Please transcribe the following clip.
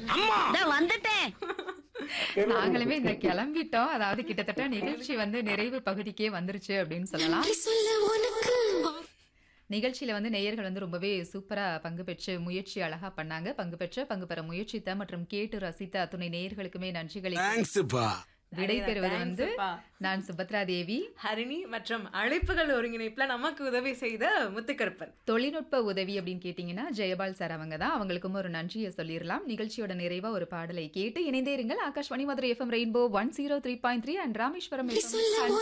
இதோ வந்துட்டேன் நாங்களுமே இந்த கிளம்பிட்டோம் அதாவது கிட்டத்தட்ட நிகழ்ச்சி வந்து நிறைவு பகுதிக்கே வந்துருச்சு அப்படின்னு சொல்லலாம் நிகழ்ச்சியில வந்து நேயர்கள் வந்து ரொம்பவே சூப்பரா பங்கு பெற்று முயற்சி அழகா பண்ணாங்க பங்கு பெற்ற பங்கு பெற முயற்சித்த மற்றும் கேட்டு ரசித்த அத்துணை நேயர்களுக்குமே நன்றிகளை தேங்க்ஸ்ப்பா விடை பெறுவது வந்து Thanks-ப்பா. நான் சுபத்ரா தேவி ஹரிணி மற்றும் அழைப்புகள் ஒருங்கிணைப்புல நமக்கு உதவி செய்த முத்துக்கருப்பன் தொழில்நுட்ப உதவி அப்படின்னு கேட்டீங்கன்னா ஜெயபால் சார் அவங்க தான் அவங்களுக்கும் ஒரு நன்றியை சொல்லிடலாம் நிகழ்ச்சியோட நிறைவா ஒரு பாடலை கேட்டு இணைந்தே இருங்கள் Akashvani Madurai FM rainbow one zero three point three and Rameswaram FM